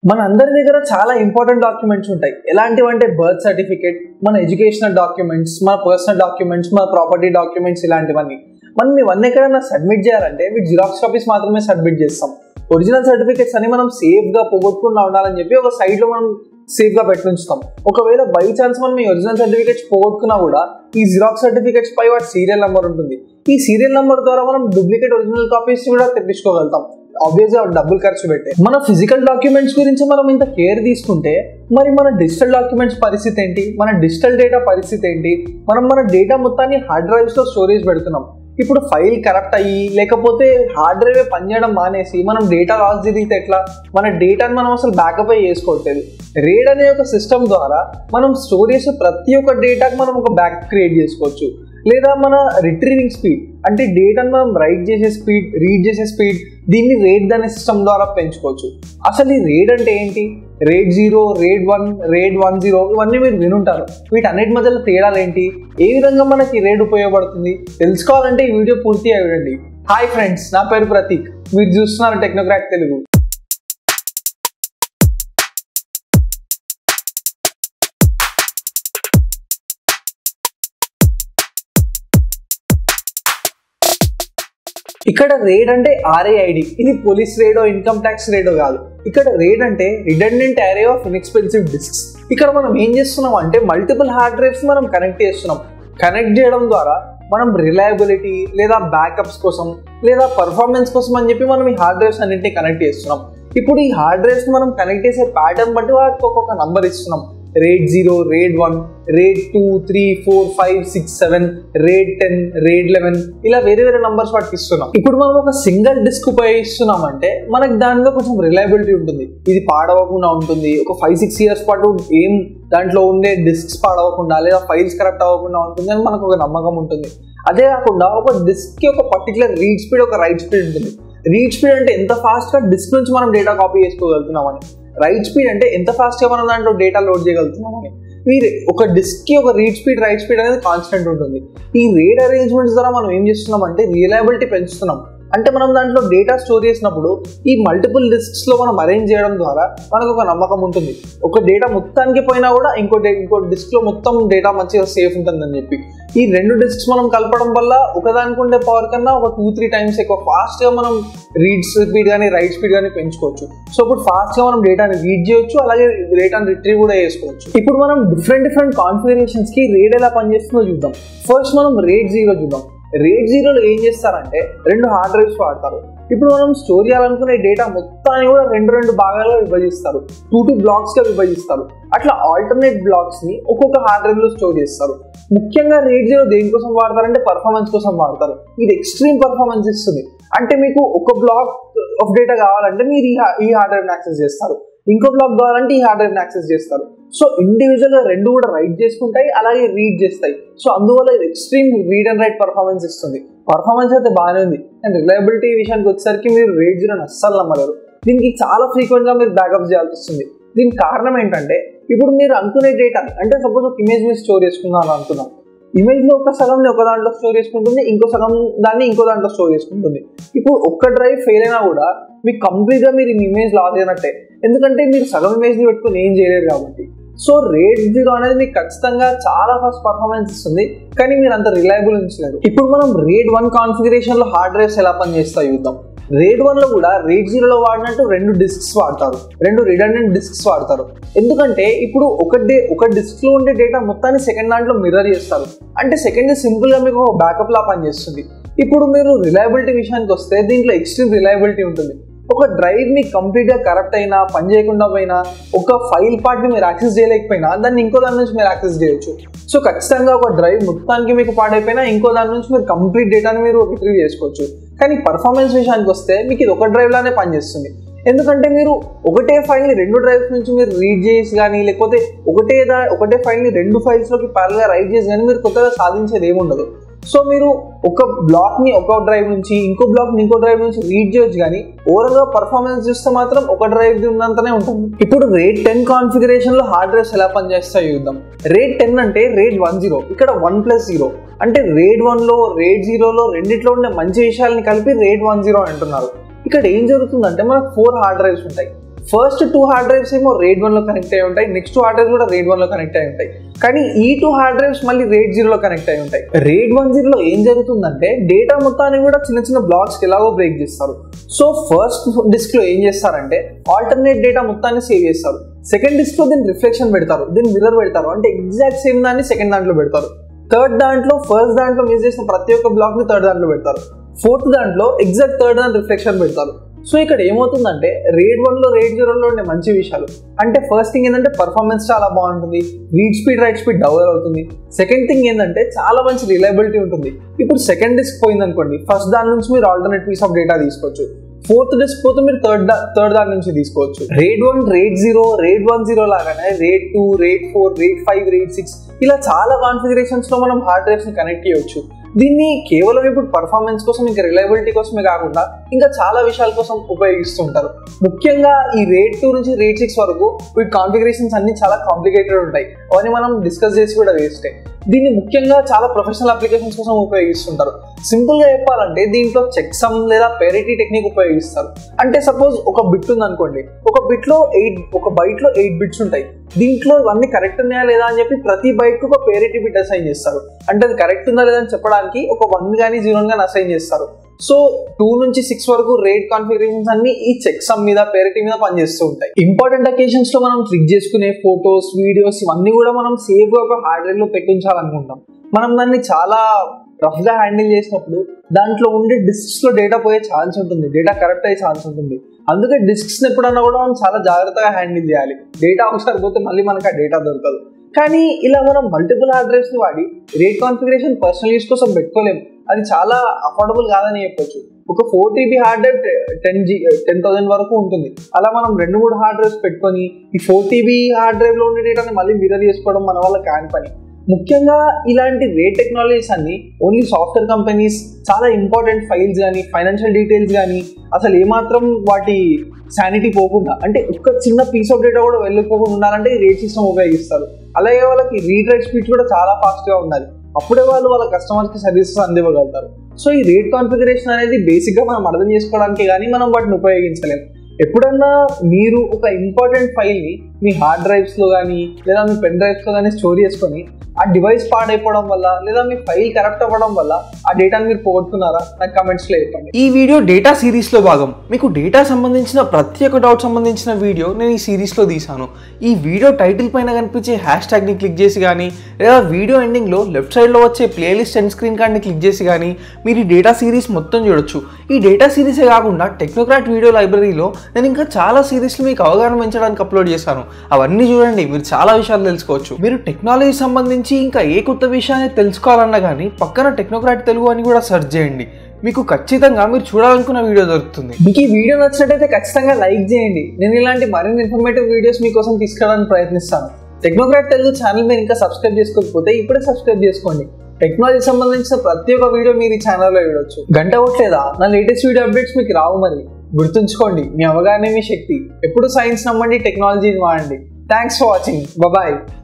మన అందరి దగ్గర చాలా ఇంపార్టెంట్ డాక్యుమెంట్స్ ఉంటాయి ఎలాంటివి అంటే బర్త్ సర్టిఫికేట్ మన ఎడ్యుకేషనల్ డాక్యుమెంట్స్ మన పర్సనల్ డాక్యుమెంట్స్ మన ప్రాపర్టీ డాక్యుమెంట్స్ ఇలాంటివన్నీ మనం ఇవన్నీ ఎక్కడైనా సబ్మిట్ చేయాలంటే మీకు జిరాక్స్ కాపీస్ మాత్రమే సబ్మిట్ చేస్తాం ఒరిజినల్ సర్టిఫికేట్స్ అని మనం సేఫ్ గా పోగొట్టుకుండా ఉండాలని చెప్పి ఒక సైడ్ లో మనం సేఫ్ గా పెట్టి ఉంచుతాం ఒకవేళ బై ఛాన్స్ మనం ఈ ఒరిజినల్ సర్టిఫికేట్స్ పోగొట్టుకున్నా కూడా ఈ జిరాక్స్ సర్టిఫికేట్స్ పై వాటి సీరియల్ నెంబర్ ఉంటుంది ఈ సీరియల్ నెంబర్ ద్వారా మనం డూప్లికేట్ ఒరిజినల్ కాపీస్ కూడా తెప్పించుకోగలుగుతాం ఆబ్వియస్ గా డబ్బులు ఖర్చు పెట్టే మన ఫిజికల్ డాక్యుమెంట్స్ గురించి మనం ఇంత కేర్ తీసుకుంటే మరి మన డిజిటల్ డాక్యుమెంట్స్ పరిస్థితి ఏంటి మన డిజిటల్ డేటా పరిస్థితి ఏంటి మనం మన డేటా మొత్తాన్ని హార్డ్ డ్రైవ్స్ లో స్టోరేజ్ పెడుతున్నాం ఇప్పుడు ఫైల్ కరప్ట్ అయ్యి లేకపోతే హార్డ్ డ్రైవ్ పనిచేయడం మానేసి మనం డేటా లాస్ జరిగితే ఎట్లా మన డేటాని మనం అసలు బ్యాకప్ అయ్యి చేసుకోవట్లేదు రేడ్ అనే ఒక సిస్టమ్ ద్వారా మనం స్టోరేజ్ ప్రతి ఒక్క డేటాకి మనం ఒక బ్యాక్ క్రియేట్ చేసుకోవచ్చు లేదా మన రిట్రీవింగ్ స్పీడ్ అంటే డేటాను మనం రైట్ చేసే స్పీడ్ రీడ్ చేసే స్పీడ్ దీన్ని రేడ్ అనే సిస్టమ్ ద్వారా పెంచుకోవచ్చు అసలు ఈ రేడ్ అంటే ఏంటి RAID zero RAID one RAID one zero ఇవన్నీ మీరు వినుంటారు వీటన్నిటి మధ్యలో తేడాలు ఏంటి ఏ విధంగా మనకి రేడ్ ఉపయోగపడుతుంది తెలుసుకోవాలంటే ఈ వీడియో పూర్తిగా చూడండి హాయ్ ఫ్రెండ్స్ నా పేరు ప్రతీక్ మీరు చూస్తున్నారు టెక్నోక్రాక్ తెలుగు ఇక్కడ రేడ్ అంటే ఆర్ఏఐడి ఇది పోలీస్ రేడో ఇన్కమ్ ట్యాక్స్ రేడో కాదు ఇక్కడ రేడ్ అంటే redundant array of inexpensive disks ఇక్కడ మనం ఏం చేస్తున్నాం అంటే మల్టిపుల్ హార్డ్ డ్రైవ్స్ మనం కనెక్ట్ చేస్తున్నాం కనెక్ట్ చేయడం ద్వారా మనం రిలయబిలిటీ లేదా బ్యాకప్స్ కోసం లేదా పర్ఫార్మెన్స్ కోసం అని చెప్పి మనం ఈ హార్డ్ డ్రైవ్స్ అన్నింటినీ కనెక్ట్ చేస్తున్నాం ఇప్పుడు ఈ హార్డ్ డ్రైవ్స్ మనం కనెక్ట్ చేసే ప్యాటర్న్ బట్టి వాటికి ఒక్కొక్క నంబర్ ఇస్తున్నాం RAID zero RAID one RAID two three four five six seven RAID ten RAID eleven ఇలా వేరే వేరే నంబర్స్ వాటికి ఇస్తున్నాం ఇప్పుడు మనం ఒక సింగిల్ డిస్క్ ఉపయోగిస్తున్నాం అంటే మనకి దానిలో కొంచెం రిలయబిలిటీ ఉంటుంది ఇది పాడవకుండా ఉంటుంది ఒక ఫైవ్ సిక్స్ ఇయర్స్ పాటు ఏం దాంట్లో ఉండే డిస్క్స్ పాడవకుండా లేదా ఫైల్స్ కరెక్ట్ అవ్వకుండా ఉంటుంది అని మనకు ఒక నమ్మకం ఉంటుంది అదే కాకుండా ఒక డిస్క్ కి ఒక పర్టికులర్ రీడ్ స్పీడ్ ఒక రైట్ స్పీడ్ ఉంటుంది రీడ్ స్పీడ్ అంటే ఎంత ఫాస్ట్గా డిస్క్ నుంచి మనం డేటా కాపీ చేసుకోగలుగుతున్నామని రైట్ స్పీడ్ అంటే ఎంత ఫాస్ట్గా మనం దాంట్లో డేటా లోడ్ చేయగలుగుతున్నామని మీరు ఒక డిస్క్కి ఒక రీడ్ స్పీడ్ రైట్ స్పీడ్ అనేది కాన్స్టెంట్ ఉంటుంది ఈ రేడ్ అరేంజ్మెంట్స్ ద్వారా మనం ఏం చేస్తున్నాం అంటే రియలబిలిటీ పెంచుతున్నాం అంటే మనం దాంట్లో డేటా స్టోర్ చేసినప్పుడు ఈ మల్టిపుల్ డిస్క్స్ లో మనం అరేంజ్ చేయడం ద్వారా మనకు ఒక నమ్మకం ఉంటుంది ఒక డేటా మొత్తానికి పోయినా కూడా ఇంకో ఇంకో డిస్క్ లో మొత్తం డేటా మంచిగా సేఫ్ ఉంటుందని చెప్పి ఈ రెండు డిస్క్స్ మనం కలపడం వల్ల ఒకదానికి ఉండే పవర్ కన్నా ఒక టూ త్రీ టైమ్స్ ఎక్కువ ఫాస్ట్ గా మనం రీడ్ స్పీడ్ కానీ రైట్ స్పీడ్ కానీ పెంచుకోవచ్చు సో ఇప్పుడు ఫాస్ట్ గా మనం డేటాని రీడ్ చేయొచ్చు అలాగే డేటాని రిట్రీవ్ కూడా చేసుకోవచ్చు ఇప్పుడు మనం డిఫరెంట్ డిఫరెంట్ కాన్ఫిగరేషన్స్ కి రేడ్ ఎలా పనిచేస్తుందో చూద్దాం ఫస్ట్ మనం రేడ్ జీరో చూద్దాం రేడ్ జీరోలో ఏం చేస్తారంటే రెండు హార్డ్ డ్రైవ్స్ వాడతారు ఇప్పుడు మనం స్టోర్ చేయాలనుకునే డేటా మొత్తాన్ని కూడా రెండు రెండు భాగాలుగా విభజిస్తారు టూ టూ బ్లాక్స్ గా విభజిస్తారు అట్లా ఆల్టర్నేట్ బ్లాక్స్ ని ఒక్కొక్క హార్డ్ డ్రైవ్ లో స్టోర్ చేస్తారు ముఖ్యంగా రేడ్ జీరో దేనికోసం వాడతారంటే పర్ఫార్మెన్స్ కోసం వాడతారు ఇది ఎక్స్ట్రీమ్ పర్ఫార్మెన్స్ ఇస్తుంది అంటే మీకు ఒక బ్లాక్ ఆఫ్ డేటా కావాలంటే మీరు ఈ హార్డ్ డ్రైవ్ యాక్సెస్ చేస్తారు ఇంకో బ్లాక్ కావాలంటే ఈ హార్డ్ డ్రైవ్ యాక్సెస్ చేస్తారు సో ఇండివిజువల్ గా రెండు కూడా రైట్ చేసుకుంటాయి అలాగే రీడ్ చేస్తాయి సో అందువల్ల ఇది extreme read and write performance ఇస్తుంది పర్ఫార్మెన్స్ అయితే బాగానే ఉంది అండ్ రిలయబిలిటీ విషయానికి వచ్చేసరికి మీరు రేట్ జీరోని అస్సలు నమ్మలేరు దీనికి చాలా ఫ్రీక్వెంట్ గా మీరు బ్యాకప్ చేయాల్సి వస్తుంది దీనికి కారణం ఏంటంటే ఇప్పుడు మీరు అనుకునే డేటా అంటే సపోజ్ ఒక ఇమేజ్ మీరు స్టోర్ చేసుకున్నాను అనుకున్నాం ఇమేజ్ లో ఒక సగం ఒక దాంట్లో స్టోర్ చేసుకుంటుంది ఇంకో సగం దాన్ని ఇంకో దాంట్లో స్టోర్ చేసుకుంటుంది ఇప్పుడు ఒక్క డ్రైవ్ ఫెయిల్ అయినా కూడా మీకు కంప్లీట్ గా మీరు ఇమేజ్ లాస్ అయినట్టే ఎందుకంటే మీరు సగం ఇమేజ్ ని పెట్టుకుని ఏం చేయలేరు కాబట్టి సో రేట్ జీరో అనేది మీకు ఖచ్చితంగా చాలా ఫాస్ట్ పర్ఫార్మెన్స్ ఇస్తుంది కానీ మీరు అంత రిలయబుల్ ఉంచలేరు ఇప్పుడు మనం రేట్ వన్ కాన్ఫిగరేషన్ లో హార్డ్ డ్రైవ్స్ ఎలా పనిచేస్తాయి చూద్దాం రేట్ వన్ లో కూడా రేట్ జీరోలో వాడినట్టు రెండు డిస్క్స్ వాడతారు రెండు రిడెండెంట్ డిస్క్స్ వాడతారు ఎందుకంటే ఇప్పుడు ఒక డే ఒక డిస్క్ లో ఉండే డేటా మొత్తాన్ని సెకండ్ దాంట్లో మిర్రర్ చేస్తారు అంటే సెకండ్ సింపుల్ గా మీకు ఒక బ్యాకప్ లా పనిచేస్తుంది ఇప్పుడు మీరు రిలయబిలిటీ విషయానికి వస్తే దీంట్లో ఎక్స్ట్రీమ్ రిలయబిలిటీ ఉంటుంది ఒక డ్రైవ్ ని కంప్లీట్ గా కరప్ట్ అయినా పని చేయకుండా పోయినా ఒక ఫైల్ పార్ట్ ని మీరు యాక్సెస్ చేయలేకపోయినా దాన్ని ఇంకో దాని నుంచి మీరు యాక్సెస్ చేయొచ్చు సో ఖచ్చితంగా ఒక డ్రైవ్ మొత్తానికి మీకు పాడైపోయినా ఇంకో దాని నుంచి మీరు కంప్లీట్ డేటాని మీరు రిట్రీవ్ చేసుకోవచ్చు కానీ పర్ఫార్మెన్స్ విషయానికి వస్తే మీకు ఇది ఒక డ్రైవ్ లానే పనిచేస్తుంది ఎందుకంటే మీరు ఒకటే ఫైల్ ని రెండు డ్రైవ్స్ నుంచి మీరు రీడ్ చేసి కానీ లేకపోతే ఒకటే ఒకటే ఫైల్ ని రెండు ఫైల్స్ లోకి ప్యారల్గా రైట్ చేసి కానీ మీరు కొత్తగా సాధించేది ఏముండదు సో మీరు ఒక బ్లాక్ ని ఒక డ్రైవ్ నుంచి ఇంకో బ్లాక్ ని ఇంకో డ్రైవ్ నుంచి రీడ్ చేయొచ్చు కానీ ఓవరాల్ గా పర్ఫార్మెన్స్ చూస్తే మాత్రం ఒక డ్రైవ్ ఉన్నంతనే ఉంటుంది ఇప్పుడు రేట్ టెన్ కాన్ఫిగరేషన్ లో హార్డ్ డ్రైవ్స్ ఎలా పనిచేస్తాయో చూద్దాం రేట్ టెన్ అంటే రేట్ వన్ జీరో ఇక్కడ వన్ ప్లస్ జీరో అంటే రేట్ వన్ లో రేట్ జీరోలో రెండిట్లో ఉండే మంచి విషయాలని కలిపి రేట్ వన్ జీరో అంటున్నారు ఇక్కడ ఏం జరుగుతుందంటే మనకు ఫోర్ హార్డ్ డ్రైవ్స్ ఉంటాయి ఫస్ట్ టూ హార్డ్ డ్రైవ్స్ ఏమో రేడ్ వన్ లో కనెక్ట్ అయి ఉంటాయి నెక్స్ట్ టూ హార్డ్ డ్రైవ్స్ కూడా రేడ్ వన్ లో కనెక్ట్ అయి ఉంటాయి కానీ ఈ టూ హార్డ్ డ్రైవ్స్ మళ్ళీ రేడ్ జీరోలో కనెక్ట్ అయి ఉంటాయి రేడ్ వన్ జీరోలో ఏం జరుగుతుందంటే డేటా మొత్తాన్ని కూడా చిన్న చిన్న బ్లాక్స్ ఎలాగో బ్రేక్ చేస్తారు సో ఫస్ట్ డిస్క్ లో ఏం చేస్తారంటే ఆల్టర్నేట్ డేటా మొత్తాన్ని సేవ్ చేస్తారు సెకండ్ డిస్క్ లో దీన్ని రిఫ్లెక్షన్ పెడతారు దీన్ని మిర్రర్ పెడతారు అంటే ఎగ్జాక్ట్ సేమ్ దాన్ని సెకండ్ దాంట్లో పెడతారు థర్డ్ దాంట్లో ఫస్ట్ దాంట్లో మిస్ చేసిన ప్రతి ఒక్క బ్లాక్ ని థర్డ్ దాంట్లో పెడతారు ఫోర్త్ దాంట్లో ఎగ్జాక్ట్ థర్డ్ దాని రిఫ్లెక్షన్ పెడతారు సో ఇక్కడ ఏమవుతుందంటే రేడ్ వన్ లో రేడ్ జీరోలో ఉండే మంచి విషయాలు అంటే ఫస్ట్ థింగ్ ఏంటంటే పర్ఫార్మెన్స్ చాలా బాగుంటుంది read speed write speed double అవుతుంది సెకండ్ థింగ్ ఏంటంటే చాలా మంచి రిలయబిలిటీ ఉంటుంది ఇప్పుడు సెకండ్ డిస్క్ పోయింది అనుకోండి ఫస్ట్ దాని నుంచి మీరు ఆల్టర్నేట్ పీస్ ఆఫ్ డేటా తీసుకోవచ్చు ఫోర్త్ డిస్క్ పోతే మీరు థర్డ్ థర్డ్ దాని నుంచి తీసుకోవచ్చు RAID one RAID zero RAID one zero లాగానే RAID two RAID four RAID five RAID six ఇలా చాలా కాన్ఫిగరేషన్స్ లో మనం హార్డ్ డ్రైవ్స్ ని కనెక్ట్ చేయొచ్చు దీన్ని కేవలం ఇప్పుడు పర్ఫార్మెన్స్ కోసం ఇంకా రిలయబిలిటీ కోసమే కాకుండా ఇంకా చాలా విషయాల కోసం ఉపయోగిస్తుంటారు ముఖ్యంగా ఈ రేట్ టూ నుంచి రేట్ సిక్స్ వరకు వీటి కాన్ఫిగరేషన్స్ అన్ని చాలా కాంప్లికేటెడ్ ఉంటాయి అవన్నీ మనం డిస్కస్ చేసి కూడా వేస్తే దీన్ని ముఖ్యంగా చాలా ప్రొఫెషనల్ అప్లికేషన్స్ కోసం ఉపయోగిస్తుంటారు సింపుల్ గా చెప్పాలంటే దీంట్లో చెక్ సమ్ లేదా పేరిటీ టెక్నిక్ ఉపయోగిస్తారు అంటే సపోజ్ ఒక బిట్ ఉంది అనుకోండి ఒక బిట్ లో ఎయిట్ ఒక బైట్ లో ఎయిట్ బిట్స్ ఉంటాయి దీంట్లో ఇవన్నీ కరెక్ట్ ఉన్నాయా లేదా అని చెప్పి ప్రతి బైట్ కు ఒక పేరిటీ బిట్ అసైన్ చేస్తారు అంటే అది కరెక్ట్ ఉందా లేదా అని చెప్పడానికి ఒక వన్ కానీ జీరో కానీ అసైన్ చేస్తారు సో టూ నుంచి సిక్స్ వరకు రేట్ కాన్ఫిగరేషన్స్ అన్ని ఈ చెక్ సమ్ మీద పేరిటీ మీద పనిచేస్తూ ఉంటాయి ఇంపార్టెంట్ అకేషన్స్ లో మనం క్లిక్ చేసుకునే ఫొటోస్ వీడియోస్ ఇవన్నీ కూడా మనం సేఫ్ గా ఒక హార్డ్ డ్రైవ్ లో పెట్టించాలనుకుంటాం మనం దాన్ని చాలా రఫ్ గా హ్యాండిల్ చేసినప్పుడు దాంట్లో ఉండే డిస్క్స్ లో డేటా పోయే ఛాన్స్ ఉంటుంది డేటా కరెక్ట్ అయ్యే ఛాన్స్ ఉంటుంది అందుకే డిస్క్స్ ఎప్పుడన్నా కూడా మనం చాలా జాగ్రత్తగా హ్యాండిల్ చేయాలి డేటా ఒకసారి పోతే మళ్ళీ మనకు ఆ డేటా దొరకదు కానీ ఇలా మనం మల్టిపుల్ హార్డ్ డ్రైవ్స్ ని వాడి రేట్ కాన్ఫిగరేషన్ పర్సనల్ యూస్ కోసం పెట్టుకోలేము అది చాలా అఫోర్డబుల్ కాదని చెప్పొచ్చు ఒక four TB hard drive ten G ten thousand వరకు ఉంటుంది అలా మనం రెండు మూడు హార్డ్ డ్రైవ్స్ పెట్టుకొని ఈ ఫోర్ టీబీ హార్డ్ డ్రైవ్ లో ఉండే డేటాని మళ్ళీ మిర్రర్ చేసుకోవడం మన వల్ల కాని పని ముఖ్యంగా ఇలాంటి రేట్ టెక్నాలజీస్ అన్ని ఓన్లీ సాఫ్ట్వేర్ కంపెనీస్ చాలా ఇంపార్టెంట్ ఫైల్స్ కానీ ఫైనాన్షియల్ డీటెయిల్స్ కానీ అసలు ఏమాత్రం వాటి శానిటీ పోకుండా అంటే ఒక్క చిన్న పీస్ ఆఫ్ డేటా కూడా వెళ్ళిపోకుండా ఉండాలంటే ఈ రేట్ సిస్టమ్ ఉపయోగిస్తారు అలాగే వాళ్ళకి రీడ్ రైట్ స్పీడ్ కూడా చాలా ఫాస్ట్గా ఉండాలి అప్పుడే వాళ్ళు వాళ్ళ కస్టమర్స్కి సర్వీసెస్ అందివ్వగలుగుతారు సో ఈ రేట్ కాన్ఫిగరేషన్ అనేది బేసిక్గా మనం అర్థం చేసుకోవడానికి కానీ మనం వాటిని ఉపయోగించలేము ఎప్పుడన్నా మీరు ఒక ఇంపార్టెంట్ ఫైల్ని మీ హార్డ్ డ్రైవ్స్లో కానీ లేదా మీ పెన్ డ్రైవ్స్లో కానీ స్టోర్ చేసుకొని ఆ డివైస్ పాడైపోవడం వల్ల లేదా మీ ఫైల్ కరెక్ట్ అవ్వడం వల్ల ఆ డేటాని మీరు పోగొట్టుకున్నారా నాకు కమెంట్స్లో చెప్పండి ఈ వీడియో డేటా సిరీస్లో భాగం మీకు డేటా సంబంధించిన ప్రతి ఒక్క డౌట్ సంబంధించిన వీడియో నేను ఈ సిరీస్లో తీశాను ఈ వీడియో టైటిల్ పైన కనిపించే హ్యాష్ ట్యాగ్ని క్లిక్ చేసి కానీ లేదా వీడియో ఎండింగ్లో లెఫ్ట్ సైడ్లో వచ్చే ప్లేలిస్ట్ అండ్ స్క్రీన్ కార్డ్ని క్లిక్ చేసి కానీ మీరు ఈ డేటా సిరీస్ మొత్తం చూడొచ్చు ఈ డేటా సిరీసే కాకుండా టెక్నోక్రాట్ వీడియో లైబ్రరీలో నేను ఇంకా చాలా సిరీస్లు మీకు అవగాహన పెంచడానికి అప్లోడ్ చేశాను అవన్నీ చూడండి మీరు చాలా విషయాలు తెలుసుకోవచ్చు మీరు టెక్నాలజీ సంబంధించి ఇంకా ఏ కొత్త విషయాన్ని తెలుసుకోవాలన్నా కానీ పక్కన టెక్నోక్రాట్ తెలుగు అని కూడా సెర్చ్ చేయండి మీకు ఖచ్చితంగా మీరు చూడాలనుకున్న వీడియో దొరుకుతుంది మీకు ఈ వీడియో నచ్చినట్టయితే ఖచ్చితంగా లైక్ చేయండి నేను ఇలాంటి మరిన్ని ఇన్ఫర్మేటివ్ వీడియోస్ మీకోసం తీసుకురావడానికి ప్రయత్నిస్తాను టెక్నోక్రాట్ తెలుగు ఛానల్ మీరు ఇంకా సబ్స్క్రైబ్ చేసుకోకపోతే ఇప్పుడే సబ్స్క్రైబ్ చేసుకోండి టెక్నాలజీ సంబంధించిన ప్రతి ఒక్క వీడియో మీరు ఈ ఛానల్లో చూడొచ్చు గంట కొట్టలేదా నా లేటెస్ట్ వీడియో అప్డేట్స్ మీకు రావు మరి గుర్తుంచుకోండి మీ అవగాహన మీ శక్తి ఎప్పుడు సైన్స్ నమ్మండి టెక్నాలజీని వాడండి థ్యాంక్స్ ఫర్ వాచింగ్ బాయ్